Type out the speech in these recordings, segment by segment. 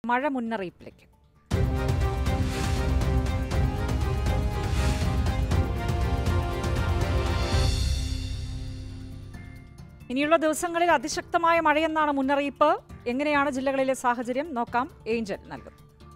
മഴ മുന്നറിയിപ്പിലേക്ക് ഇനിയുള്ള ദിവസങ്ങളിൽ അതിശക്തമായ മഴയെന്നാണ് മുന്നറിയിപ്പ് എങ്ങനെയാണ് ജില്ലകളിലെ സാഹചര്യം നോക്കാം ഏഞ്ചൽ നൽകും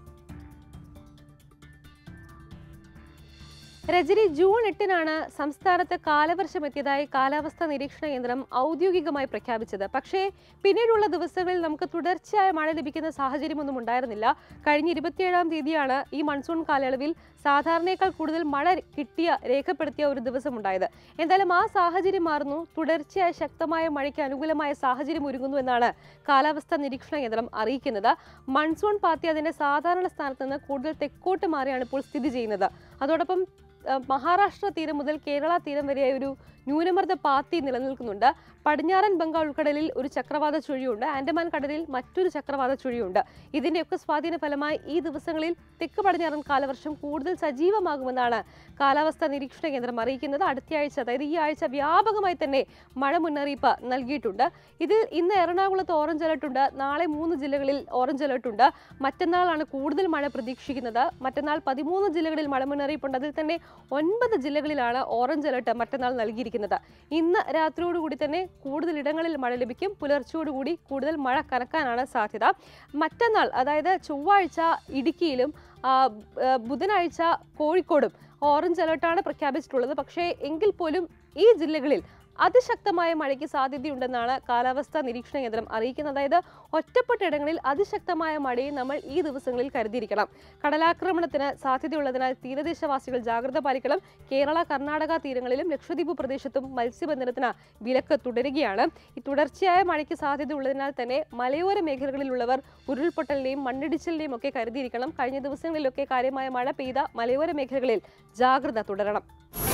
രജനി ജൂൺ എട്ടിനാണ് സംസ്ഥാനത്ത് കാലവർഷം എത്തിയതായി കാലാവസ്ഥാ നിരീക്ഷണ കേന്ദ്രം ഔദ്യോഗികമായി പ്രഖ്യാപിച്ചത് പക്ഷേ പിന്നീടുള്ള ദിവസങ്ങളിൽ നമുക്ക് തുടർച്ചയായ മഴ ലഭിക്കുന്ന സാഹചര്യമൊന്നും ഉണ്ടായിരുന്നില്ല കഴിഞ്ഞ ഇരുപത്തിയേഴാം തീയതിയാണ് ഈ മൺസൂൺ കാലയളവിൽ സാധാരണയേക്കാൾ കൂടുതൽ മഴ കിട്ടിയ രേഖപ്പെടുത്തിയ ഒരു ദിവസം ഉണ്ടായത് എന്തായാലും ആ സാഹചര്യം മാറുന്നു തുടർച്ചയായ ശക്തമായ മഴയ്ക്ക് അനുകൂലമായ സാഹചര്യം ഒരുങ്ങുന്നു എന്നാണ് കാലാവസ്ഥാ നിരീക്ഷണ കേന്ദ്രം അറിയിക്കുന്നത് മൺസൂൺ പാത്തി അതിന്റെ സാധാരണ സ്ഥാനത്ത് നിന്ന് കൂടുതൽ തെക്കോട്ട് മാറിയാണ് ഇപ്പോൾ സ്ഥിതി ചെയ്യുന്നത് അതോടൊപ്പം ഏഹ് മഹാരാഷ്ട്ര തീരം മുതൽ കേരള തീരം വരെ ഒരു ന്യൂനമർദ്ദ പാത്തി നിലനിൽക്കുന്നുണ്ട് പടിഞ്ഞാറൻ ബംഗാൾ ഉൾക്കടലിൽ ഒരു ചക്രവാത ചുഴിയുണ്ട് ആൻഡമാൻ കടലിൽ മറ്റൊരു ചക്രവാത ചുഴിയുണ്ട് ഇതിന്റെയൊക്കെ സ്വാധീന ഫലമായി ഈ ദിവസങ്ങളിൽ തെക്ക് പടിഞ്ഞാറൻ കാലവർഷം കൂടുതൽ സജീവമാകുമെന്നാണ് കാലാവസ്ഥാ നിരീക്ഷണ കേന്ദ്രം അറിയിക്കുന്നത് അടുത്തയാഴ്ച അതായത് ഈ ആഴ്ച വ്യാപകമായി തന്നെ മഴ മുന്നറിയിപ്പ് നൽകിയിട്ടുണ്ട് ഇതിൽ ഇന്ന് എറണാകുളത്ത് ഓറഞ്ച് അലർട്ട് ഉണ്ട് നാളെ മൂന്ന് ജില്ലകളിൽ ഓറഞ്ച് അലർട്ട് ഉണ്ട് മറ്റന്നാളാണ് കൂടുതൽ മഴ പ്രതീക്ഷിക്കുന്നത് മറ്റന്നാൾ പതിമൂന്ന് ജില്ലകളിൽ മഴ മുന്നറിയിപ്പുണ്ട് അതിൽ തന്നെ ഒൻപത് ജില്ലകളിലാണ് ഓറഞ്ച് അലർട്ട് മറ്റന്നാൾ നൽകിയിരിക്കുന്നത് ഇന്ന് രാത്രിയോടുകൂടി തന്നെ കൂടുതൽ ഇടങ്ങളിൽ മഴ ലഭിക്കും പുലർച്ചയോടുകൂടി കൂടുതൽ മഴ കനക്കാനാണ് സാധ്യത മറ്റന്നാൾ അതായത് ചൊവ്വാഴ്ച ഇടുക്കിയിലും ആ, ബ- ബുധനാഴ്ച കോഴിക്കോടും ഓറഞ്ച് അലർട്ടാണ് പ്രഖ്യാപിച്ചിട്ടുള്ളത് പക്ഷേ എങ്കിൽ പോലും ഈ ജില്ലകളിൽ അതിശക്തമായ മഴയ്ക്ക് സാധ്യതയുണ്ടെന്നാണ് കാലാവസ്ഥാ നിരീക്ഷണ കേന്ദ്രം അറിയിക്കുന്നത് അതായത് ഒറ്റപ്പെട്ട ഇടങ്ങളിൽ അതിശക്തമായ മഴയെ നമ്മൾ ഈ ദിവസങ്ങളിൽ കരുതിയിരിക്കണം കടലാക്രമണത്തിന് സാധ്യതയുള്ളതിനാൽ തീരദേശവാസികൾ ജാഗ്രത പാലിക്കണം കേരള കർണാടക തീരങ്ങളിലും ലക്ഷദ്വീപ് പ്രദേശത്തും മത്സ്യബന്ധനത്തിന് വിലക്ക് തുടരുകയാണ് ഈ തുടർച്ചയായ മഴയ്ക്ക് സാധ്യതയുള്ളതിനാൽ തന്നെ മലയോര മേഖലകളിലുള്ളവർ ഉരുൾപൊട്ടലിന്റെയും മണ്ണിടിച്ചിലിന്റെയും ഒക്കെ കരുതിയിരിക്കണം കഴിഞ്ഞ ദിവസങ്ങളിലൊക്കെ കാര്യമായ മഴ പെയ്ത മലയോര മേഖലകളിൽ ജാഗ്രത തുടരണം